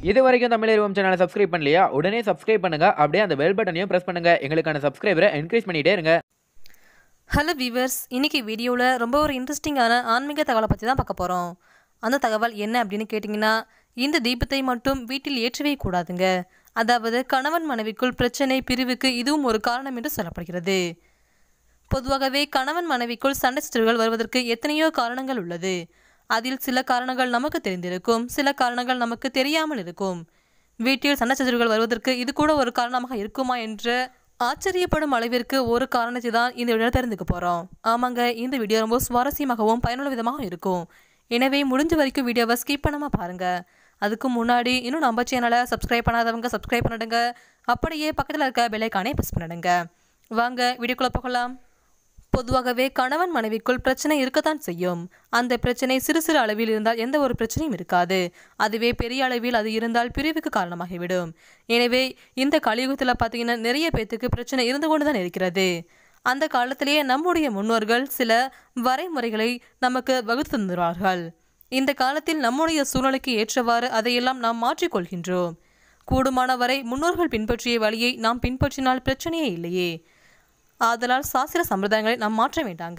இது வரைக்கும் தமிழ் அறிவோம் சேனலை சப்ஸ்கிரைப் பண்ணலையா உடனே சப்ஸ்கிரைப் பண்ணுங்க அப்படியே அந்த பெல் பட்டனையும் பிரஸ் பண்ணுங்க எங்களுக்கான சப்ஸ்கிரைபரை என்கரேஜ் பண்ணிட்டே இருங்க ஹலோ வியூவர்ஸ் இன்னைக்கு வீடியோவில் ரொம்ப ஒரு இன்ட்ரெஸ்டிங்கான ஆன்மீக தகவலை பற்றி தான் பார்க்க போகிறோம் அந்த தகவல் என்ன அப்படின்னு கேட்டிங்கன்னா இந்த தீபத்தை மட்டும் வீட்டில் ஏற்றவே கூடாதுங்க அதாவது கணவன் மனைவிக்குள் பிரச்சனை பிரிவுக்கு இதுவும் ஒரு காரணம் என்று சொல்லப்படுகிறது பொதுவாகவே கணவன் மனைவிக்குள் சண்டை சிற்றல்கள் வருவதற்கு எத்தனையோ காரணங்கள் உள்ளது அதில் சில காரணங்கள் நமக்கு தெரிந்திருக்கும் சில காரணங்கள் நமக்கு தெரியாமல் இருக்கும் வீட்டில் சண்டை சிற்றல்கள் வருவதற்கு இது கூட ஒரு காரணமாக இருக்குமா என்று ஆச்சரியப்படும் அளவிற்கு ஒரு காரணத்தை தான் இந்த வீடியோ தெரிந்துக்க போகிறோம் ஆமாங்க இந்த வீடியோ ரொம்ப சுவாரஸ்யமாகவும் பயனுள்ள விதமாகவும் இருக்கும் எனவே முடிஞ்ச வரைக்கும் வீடியோவை ஸ்கிப் பண்ணாமல் பாருங்க அதுக்கு முன்னாடி இன்னும் நம்ம சேனலை சப்ஸ்கிரைப் பண்ணாதவங்க சப்ஸ்கிரைப் பண்ணிடுங்க அப்படியே பக்கத்தில் இருக்க பெல்லைக்கானே ப்ரெஸ் பண்ணிடுங்க வாங்க வீடியோக்குள்ளே போகலாம் பொதுவாகவே கணவன் மனைவிக்குள் பிரச்சனை இருக்கத்தான் செய்யும் அந்த பிரச்சனை சிறு சிறு அளவில் இருந்தால் எந்த ஒரு பிரச்சனையும் இருக்காது அதுவே பெரிய அளவில் அது இருந்தால் பிரிவுக்கு காரணமாகிவிடும் எனவே இந்த கலியுகத்தில் பார்த்தீங்கன்னா நிறைய பேத்துக்கு பிரச்சனை இருந்து கொண்டு தான் இருக்கிறது அந்த காலத்திலேயே நம்முடைய முன்னோர்கள் சில வரைமுறைகளை நமக்கு வகுத்து தந்துள்ளார்கள் இந்த காலத்தில் நம்முடைய சூழ்நிலைக்கு ஏற்றவாறு அதையெல்லாம் நாம் மாற்றிக்கொள்கின்றோம் கூடுமான வரை முன்னோர்கள் பின்பற்றிய வழியை நாம் பின்பற்றினால் பிரச்சனையே இல்லையே ஆதலால் சாஸ்திர சம்பிரதாயங்களை நாம் மாற்ற வேண்டாங்க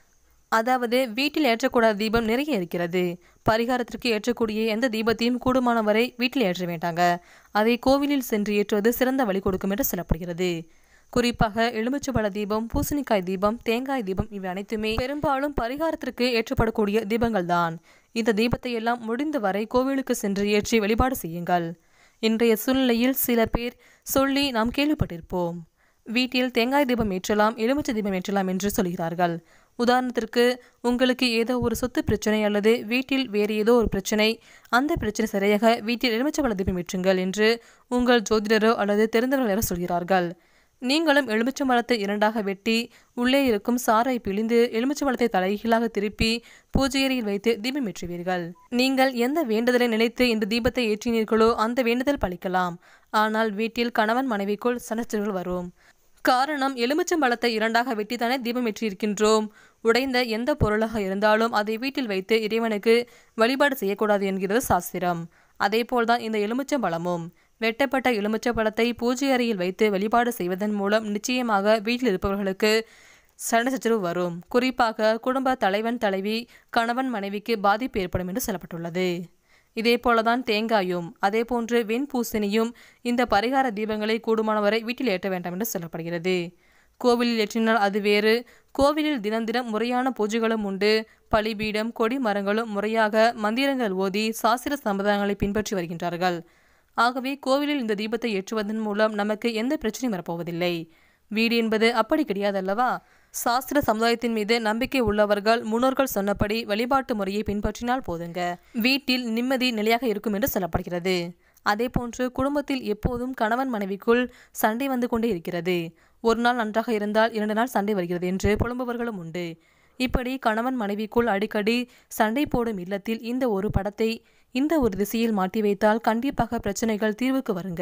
அதாவது வீட்டில் ஏற்றக்கூடாத தீபம் நிறைய இருக்கிறது பரிகாரத்திற்கு ஏற்றக்கூடிய எந்த தீபத்தையும் கூடுமான வரை வீட்டில் ஏற்ற வேண்டாங்க அதை கோவிலில் சென்று ஏற்றுவது சிறந்த வழி கொடுக்கும் என்று சொல்லப்படுகிறது குறிப்பாக எலுமிச்சபழ தீபம் பூசணிக்காய் தீபம் தேங்காய் தீபம் இவை அனைத்துமே பெரும்பாலும் பரிகாரத்திற்கு ஏற்றப்படக்கூடிய தீபங்கள் தான் இந்த தீபத்தை எல்லாம் முடிந்த வரை கோவிலுக்கு சென்று ஏற்றி வழிபாடு செய்யுங்கள் இன்றைய சூழ்நிலையில் சில பேர் சொல்லி நாம் கேள்விப்பட்டிருப்போம் வீட்டில் தேங்காய் தீபம் ஏற்றலாம் எலுமிச்சை தீபம் ஏற்றலாம் என்று சொல்கிறார்கள் உதாரணத்திற்கு உங்களுக்கு ஏதோ ஒரு சொத்து பிரச்சனை அல்லது வீட்டில் வேறு ஏதோ ஒரு பிரச்சனை அந்த பிரச்சனை சரியாக வீட்டில் எலுமிச்சம்பழ தீபம் ஏற்றுங்கள் என்று உங்கள் ஜோதிடரோ அல்லது தெரிந்தவர்கள் யாரோ சொல்கிறார்கள் நீங்களும் எலுமிச்சம்பழத்தை இரண்டாக வெட்டி உள்ளே இருக்கும் சாறை பிழிந்து எலுமிச்சம்பழத்தை தலைகீழாக திருப்பி பூஜை அறையில் வைத்து தீபம் ஏற்றுவீர்கள் நீங்கள் எந்த வேண்டுதலை நினைத்து இந்த தீபத்தை ஏற்றினீர்களோ அந்த வேண்டுதல் பலிக்கலாம் ஆனால் வீட்டில் கணவன் மனைவிக்குள் சனச்சல்கள் வரும் காரணம் எலுமிச்சம்பழத்தை இரண்டாக வெட்டித்தானே தீபம் ஏற்றியிருக்கின்றோம் உடைந்த எந்த பொருளாக இருந்தாலும் அதை வீட்டில் வைத்து இறைவனுக்கு வழிபாடு செய்யக்கூடாது என்கிறது சாஸ்திரம் அதேபோல்தான் இந்த எலுமிச்சம்பழமும் வெட்டப்பட்ட எலுமிச்சம்பழத்தை பூஜை அறையில் வைத்து வழிபாடு செய்வதன் மூலம் நிச்சயமாக வீட்டில் இருப்பவர்களுக்கு சண்டை சச்சரவு வரும் குறிப்பாக குடும்ப தலைவன் தலைவி கணவன் மனைவிக்கு பாதிப்பு ஏற்படும் என்று சொல்லப்பட்டுள்ளது இதே போலதான் தேங்காயும் அதே போன்று வெண்பூசணியும் இந்த பரிகார தீபங்களை கூடுமானவரை வீட்டில் ஏற்ற வேண்டாம் என்று சொல்லப்படுகிறது கோவிலில் ஏற்றினால் அது வேறு கோவிலில் தினம் தினம் முறையான பூஜைகளும் உண்டு பலிபீடம் கொடி மரங்களும் முறையாக மந்திரங்கள் ஓதி சாஸ்திர சம்பிரதாயங்களை பின்பற்றி வருகின்றார்கள் ஆகவே கோவிலில் இந்த தீபத்தை ஏற்றுவதன் மூலம் நமக்கு எந்த பிரச்சனையும் வரப்போவதில்லை வீடு என்பது அப்படி கிடையாதல்லவா சாஸ்திர சமுதாயத்தின் மீது நம்பிக்கை உள்ளவர்கள் முன்னோர்கள் சொன்னபடி வழிபாட்டு முறையை பின்பற்றினால் போதுங்க வீட்டில் நிம்மதி நிலையாக இருக்கும் என்று சொல்லப்படுகிறது அதே போன்று குடும்பத்தில் எப்போதும் கணவன் மனைவிக்குள் சண்டை வந்து கொண்டே இருக்கிறது ஒரு நாள் நன்றாக இருந்தால் இரண்டு நாள் சண்டை வருகிறது என்று புலம்புபவர்களும் உண்டு இப்படி கணவன் மனைவிக்குள் அடிக்கடி சண்டை போடும் இல்லத்தில் இந்த ஒரு படத்தை இந்த ஒரு திசையில் மாட்டி வைத்தால் கண்டிப்பாக பிரச்சனைகள் தீர்வுக்கு வருங்க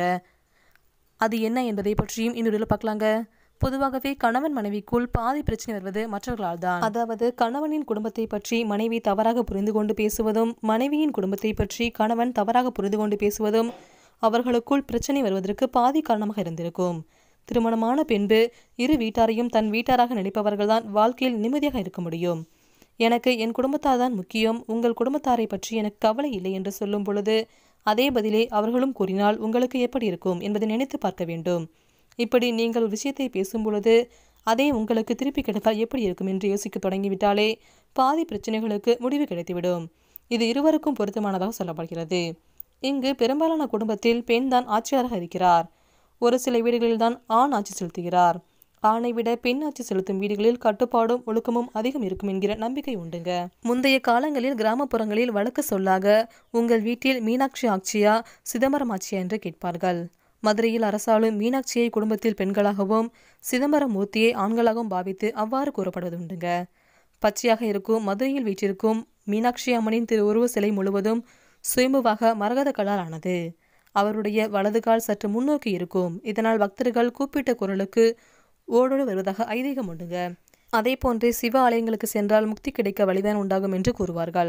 அது என்ன என்பதை பற்றியும் இந்த வீடியோவில் பார்க்கலாங்க பொதுவாகவே கணவன் மனைவிக்குள் பாதி பிரச்சனை வருவது மற்றவர்களால் தான் அதாவது கணவனின் குடும்பத்தை பற்றி மனைவி தவறாக புரிந்து கொண்டு பேசுவதும் மனைவியின் குடும்பத்தை பற்றி கணவன் தவறாக புரிந்து கொண்டு பேசுவதும் அவர்களுக்குள் பிரச்சனை வருவதற்கு பாதி காரணமாக இருந்திருக்கும் திருமணமான பின்பு இரு வீட்டாரையும் தன் வீட்டாராக நினைப்பவர்கள்தான் வாழ்க்கையில் நிம்மதியாக இருக்க முடியும் எனக்கு என் குடும்பத்தார் தான் முக்கியம் உங்கள் குடும்பத்தாரை பற்றி எனக்கு கவலை இல்லை என்று சொல்லும் பொழுது அதே பதிலே அவர்களும் கூறினால் உங்களுக்கு எப்படி இருக்கும் என்பதை நினைத்து பார்க்க வேண்டும் இப்படி நீங்கள் ஒரு விஷயத்தை பேசும் பொழுது அதே உங்களுக்கு திருப்பி கிடைத்தால் எப்படி இருக்கும் என்று யோசிக்க தொடங்கிவிட்டாலே பாதி பிரச்சனைகளுக்கு முடிவு கிடைத்துவிடும் இது இருவருக்கும் பொருத்தமானதாக சொல்லப்படுகிறது இங்கு பெரும்பாலான குடும்பத்தில் பெண் தான் ஆட்சியாளராக இருக்கிறார் ஒரு சில வீடுகளில் தான் ஆண் ஆட்சி செலுத்துகிறார் ஆணை விட பெண் ஆட்சி செலுத்தும் வீடுகளில் கட்டுப்பாடும் ஒழுக்கமும் அதிகம் இருக்கும் என்கிற நம்பிக்கை உண்டுங்க முந்தைய காலங்களில் கிராமப்புறங்களில் வழக்கு சொல்லாக உங்கள் வீட்டில் மீனாட்சி ஆட்சியா சிதம்பரம் ஆட்சியா என்று கேட்பார்கள் மதுரையில் அரசாளும் மீனாட்சியை குடும்பத்தில் பெண்களாகவும் சிதம்பரம் மூர்த்தியை ஆண்களாகவும் பாவித்து அவ்வாறு கூறப்படுவது உண்டுங்க பச்சையாக இருக்கும் மதுரையில் வீற்றிருக்கும் மீனாட்சி அம்மனின் திரு உருவ சிலை முழுவதும் சுயம்புவாக மரகத கல்லால் ஆனது அவருடைய வலது கால் சற்று முன்னோக்கி இருக்கும் இதனால் பக்தர்கள் கூப்பிட்ட குரலுக்கு ஓடோடு வருவதாக ஐதீகம் உண்டுங்க அதே போன்று சிவ ஆலயங்களுக்கு சென்றால் முக்தி கிடைக்க வழிதான் உண்டாகும் என்று கூறுவார்கள்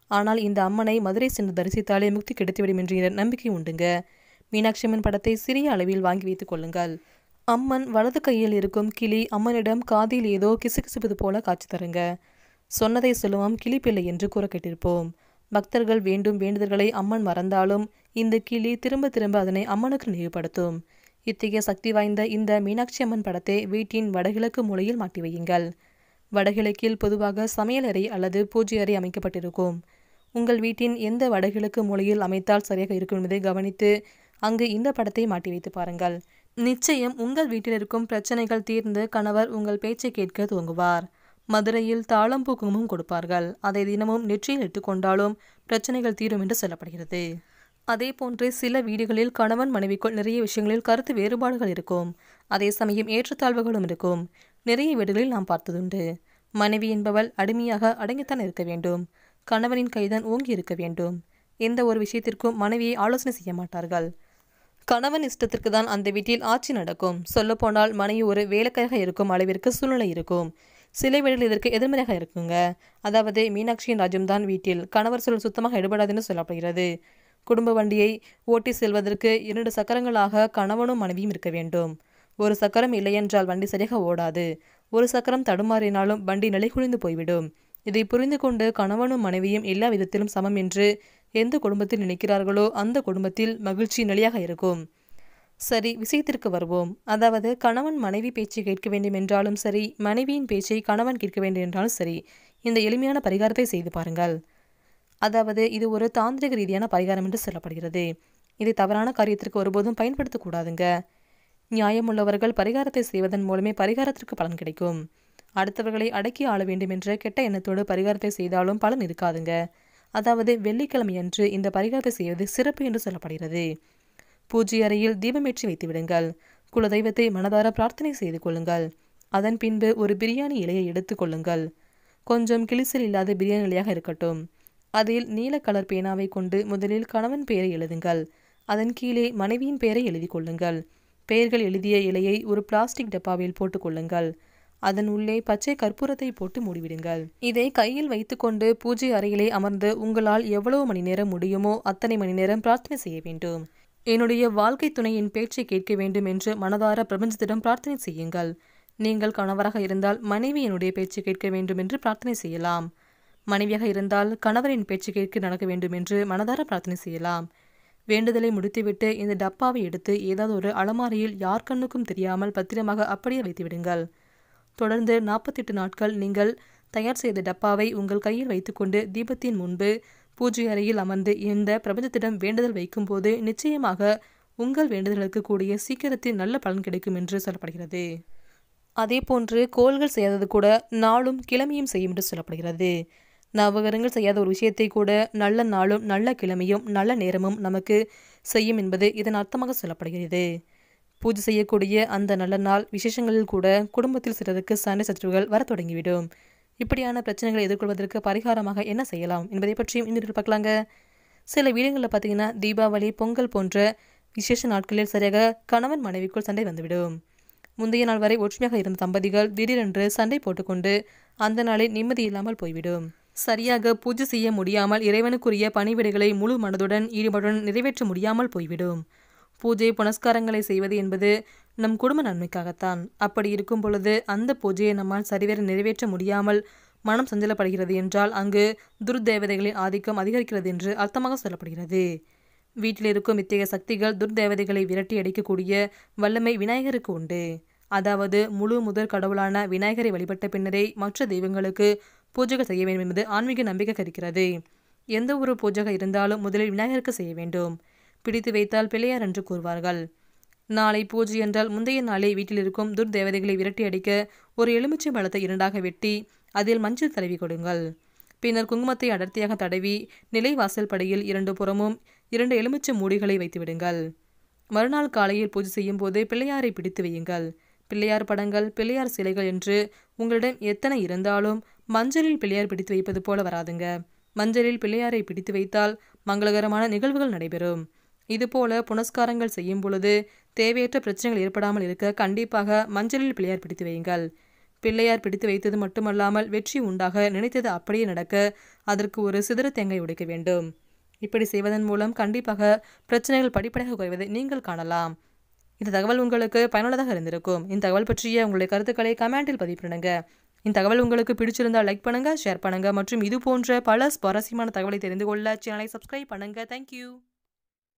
ஆனால் இந்த அம்மனை மதுரை சென்று தரிசித்தாலே முக்தி கிடைத்துவிடும் என்ற நம்பிக்கை உண்டுங்க மீனாட்சி அம்மன் படத்தை சிறிய அளவில் வாங்கி வைத்துக் கொள்ளுங்கள் அம்மன் வலது கையில் இருக்கும் கிளி அம்மனிடம் காதில் ஏதோ கிசுகிசுப்பது போல காட்சி தருங்க சொன்னதை சொல்லுவோம் கிளிப்பிள்ளை என்று கூற கேட்டிருப்போம் பக்தர்கள் வேண்டும் வேண்டுதல்களை அம்மன் மறந்தாலும் இந்த கிளி திரும்ப திரும்ப அதனை அம்மனுக்கு நினைவுபடுத்தும் இத்தகைய சக்தி வாய்ந்த இந்த மீனாட்சி அம்மன் படத்தை வீட்டின் வடகிழக்கு மூலையில் மாட்டி வையுங்கள் வடகிழக்கில் பொதுவாக சமையலறை அல்லது பூஜை அறை அமைக்கப்பட்டிருக்கும் உங்கள் வீட்டின் எந்த வடகிழக்கு மூலையில் அமைத்தால் சரியாக இருக்கும் என்பதை கவனித்து அங்கு இந்த படத்தை மாட்டி வைத்து பாருங்கள் நிச்சயம் உங்கள் வீட்டில் இருக்கும் பிரச்சனைகள் தீர்ந்து கணவர் உங்கள் பேச்சை கேட்க துவங்குவார் மதுரையில் தாளம்பூ குங்குமம் கொடுப்பார்கள் அதை தினமும் நெற்றியில் இட்டுக்கொண்டாலும் பிரச்சனைகள் தீரும் என்று சொல்லப்படுகிறது அதே போன்று சில வீடுகளில் கணவன் மனைவிக்குள் நிறைய விஷயங்களில் கருத்து வேறுபாடுகள் இருக்கும் அதே சமயம் ஏற்றத்தாழ்வுகளும் இருக்கும் நிறைய வீடுகளில் நாம் பார்த்ததுண்டு மனைவி என்பவள் அடிமையாக அடங்கித்தான் இருக்க வேண்டும் கணவனின் கைதான் ஓங்கி இருக்க வேண்டும் எந்த ஒரு விஷயத்திற்கும் மனைவியை ஆலோசனை செய்ய மாட்டார்கள் கணவன் இஷ்டத்திற்கு தான் அந்த வீட்டில் ஆட்சி நடக்கும் சொல்லப்போனால் மனைவி ஒரு வேலைக்காக இருக்கும் அளவிற்கு சூழ்நிலை இருக்கும் சில வீடுகள் இதற்கு எதிர்மறையாக இருக்குங்க அதாவது மீனாட்சியின் ராஜ்யம்தான் வீட்டில் கணவர் சொல் சுத்தமாக எடுபடாதுன்னு சொல்லப்படுகிறது குடும்ப வண்டியை ஓட்டி செல்வதற்கு இரண்டு சக்கரங்களாக கணவனும் மனைவியும் இருக்க வேண்டும் ஒரு சக்கரம் இல்லையென்றால் வண்டி சரியாக ஓடாது ஒரு சக்கரம் தடுமாறினாலும் வண்டி நிலைகுலைந்து போய்விடும் இதை புரிந்து கொண்டு கணவனும் மனைவியும் எல்லா விதத்திலும் சமம் என்று எந்த குடும்பத்தில் நினைக்கிறார்களோ அந்த குடும்பத்தில் மகிழ்ச்சி நிலையாக இருக்கும் சரி விஷயத்திற்கு வருவோம் அதாவது கணவன் மனைவி பேச்சை கேட்க வேண்டும் என்றாலும் சரி மனைவியின் பேச்சை கணவன் கேட்க வேண்டும் என்றாலும் சரி இந்த எளிமையான பரிகாரத்தை செய்து பாருங்கள் அதாவது இது ஒரு தாந்திரிக ரீதியான பரிகாரம் என்று சொல்லப்படுகிறது இதை தவறான காரியத்திற்கு ஒருபோதும் பயன்படுத்தக்கூடாதுங்க நியாயமுள்ளவர்கள் பரிகாரத்தை செய்வதன் மூலமே பரிகாரத்திற்கு பலன் கிடைக்கும் அடுத்தவர்களை அடக்கி ஆள வேண்டும் என்ற கெட்ட எண்ணத்தோடு பரிகாரத்தை செய்தாலும் பலன் இருக்காதுங்க அதாவது வெள்ளிக்கிழமையன்று இந்த பரிகாரத்தை செய்வது சிறப்பு என்று சொல்லப்படுகிறது பூஜை அறையில் தீபமேற்றி வைத்து விடுங்கள் குலதெய்வத்தை மனதார பிரார்த்தனை செய்து கொள்ளுங்கள் அதன் பின்பு ஒரு பிரியாணி இலையை எடுத்துக் கொள்ளுங்கள் கொஞ்சம் கிளிசல் இல்லாத பிரியாணி இலையாக இருக்கட்டும் அதில் நீல கலர் பேனாவை கொண்டு முதலில் கணவன் பெயரை எழுதுங்கள் அதன் கீழே மனைவியின் பெயரை எழுதி கொள்ளுங்கள் பெயர்கள் எழுதிய இலையை ஒரு பிளாஸ்டிக் டப்பாவில் போட்டுக் கொள்ளுங்கள் அதன் உள்ளே பச்சை கற்பூரத்தை போட்டு மூடிவிடுங்கள் இதை கையில் வைத்துக்கொண்டு பூஜை அறையிலே அமர்ந்து உங்களால் எவ்வளவு மணி நேரம் முடியுமோ அத்தனை மணி நேரம் பிரார்த்தனை செய்ய வேண்டும் என்னுடைய வாழ்க்கை துணையின் பேச்சை கேட்க வேண்டும் என்று மனதார பிரபஞ்சத்திடம் பிரார்த்தனை செய்யுங்கள் நீங்கள் கணவராக இருந்தால் மனைவி என்னுடைய பேச்சு கேட்க வேண்டும் என்று பிரார்த்தனை செய்யலாம் மனைவியாக இருந்தால் கணவரின் பேச்சு கேட்க நடக்க வேண்டும் என்று மனதார பிரார்த்தனை செய்யலாம் வேண்டுதலை முடித்துவிட்டு இந்த டப்பாவை எடுத்து ஏதாவது ஒரு அலமாரியில் யார் கண்ணுக்கும் தெரியாமல் பத்திரமாக அப்படியே வைத்து விடுங்கள் தொடர்ந்து நாற்பத்தெட்டு நாட்கள் நீங்கள் தயார் செய்த டப்பாவை உங்கள் கையில் வைத்துக்கொண்டு தீபத்தின் முன்பு பூஜை அறையில் அமர்ந்து இந்த பிரபஞ்சத்திடம் வேண்டுதல் வைக்கும்போது நிச்சயமாக உங்கள் வேண்டுதலுக்கு கூடிய சீக்கிரத்தில் நல்ல பலன் கிடைக்கும் என்று சொல்லப்படுகிறது அதே போன்று கோள்கள் செய்யாதது கூட நாளும் கிழமையும் செய்யும் என்று சொல்லப்படுகிறது நவகரங்கள் செய்யாத ஒரு விஷயத்தை கூட நல்ல நாளும் நல்ல கிழமையும் நல்ல நேரமும் நமக்கு செய்யும் என்பது இதன் அர்த்தமாக சொல்லப்படுகிறது பூஜை செய்யக்கூடிய அந்த நல்ல நாள் விசேஷங்களில் கூட குடும்பத்தில் சிலருக்கு சண்டை சச்சரவுகள் வரத் தொடங்கிவிடும் இப்படியான பிரச்சனைகளை எதிர்கொள்வதற்கு பரிகாரமாக என்ன செய்யலாம் என்பதை பற்றியும் இந்த பார்க்கலாங்க சில வீடுகளில் பார்த்தீங்கன்னா தீபாவளி பொங்கல் போன்ற விசேஷ நாட்களில் சரியாக கணவன் மனைவிக்குள் சண்டை வந்துவிடும் முந்தைய நாள் வரை ஒற்றுமையாக இருந்த தம்பதிகள் திடீரென்று சண்டை போட்டுக்கொண்டு அந்த நாளில் நிம்மதி இல்லாமல் போய்விடும் சரியாக பூஜை செய்ய முடியாமல் இறைவனுக்குரிய பணிவிடைகளை முழு மனதுடன் ஈடுபாடுடன் நிறைவேற்ற முடியாமல் போய்விடும் பூஜை புனஸ்காரங்களை செய்வது என்பது நம் குடும்ப நன்மைக்காகத்தான் அப்படி இருக்கும் பொழுது அந்த பூஜையை நம்மால் சரிவர நிறைவேற்ற முடியாமல் மனம் சஞ்சலப்படுகிறது என்றால் அங்கு துர்தேவதைகளின் ஆதிக்கம் அதிகரிக்கிறது என்று அர்த்தமாக சொல்லப்படுகிறது வீட்டில் இருக்கும் இத்தகைய சக்திகள் துர்தேவதைகளை விரட்டி அடிக்கக்கூடிய வல்லமை விநாயகருக்கு உண்டு அதாவது முழு முதற் கடவுளான விநாயகரை வழிபட்ட பின்னரே மற்ற தெய்வங்களுக்கு பூஜைகள் செய்ய வேண்டும் என்பது ஆன்மீக நம்பிக்கை கருக்கிறது எந்த ஒரு பூஜைகள் இருந்தாலும் முதலில் விநாயகருக்கு செய்ய வேண்டும் பிடித்து வைத்தால் பிள்ளையார் என்று கூறுவார்கள் நாளை பூஜை என்றால் முந்தைய நாளே வீட்டில் இருக்கும் துர்தேவதைகளை விரட்டி அடிக்க ஒரு எலுமிச்சை பழத்தை இரண்டாக வெட்டி அதில் மஞ்சள் தடவி கொடுங்கள் பின்னர் குங்குமத்தை அடர்த்தியாக தடவி நிலைவாசல் படியில் இரண்டு புறமும் இரண்டு எலுமிச்சை மூடிகளை வைத்து விடுங்கள் மறுநாள் காலையில் பூஜை செய்யும் போது பிள்ளையாரை பிடித்து வையுங்கள் பிள்ளையார் படங்கள் பிள்ளையார் சிலைகள் என்று உங்களிடம் எத்தனை இருந்தாலும் மஞ்சளில் பிள்ளையார் பிடித்து வைப்பது போல வராதுங்க மஞ்சளில் பிள்ளையாரை பிடித்து வைத்தால் மங்களகரமான நிகழ்வுகள் நடைபெறும் இதுபோல புனஸ்காரங்கள் செய்யும் பொழுது தேவையற்ற பிரச்சனைகள் ஏற்படாமல் இருக்க கண்டிப்பாக மஞ்சளில் பிள்ளையார் பிடித்து வையுங்கள் பிள்ளையார் பிடித்து வைத்தது மட்டுமல்லாமல் வெற்றி உண்டாக நினைத்தது அப்படியே நடக்க அதற்கு ஒரு சிதற தேங்காய் உடைக்க வேண்டும் இப்படி செய்வதன் மூலம் கண்டிப்பாக பிரச்சனைகள் படிப்படியாக குறைவதை நீங்கள் காணலாம் இந்த தகவல் உங்களுக்கு பயனுள்ளதாக இருந்திருக்கும் இந்த தகவல் பற்றிய உங்களுடைய கருத்துக்களை கமெண்டில் பதிவு பண்ணுங்க இந்த தகவல் உங்களுக்கு பிடிச்சிருந்தால் லைக் பண்ணுங்க ஷேர் பண்ணுங்க மற்றும் இது போன்ற பல சுவாரஸ்யமான தகவலை தெரிந்து கொள்ள சேனலை சப்ஸ்கிரைப் பண்ணுங்க தேங்க்யூ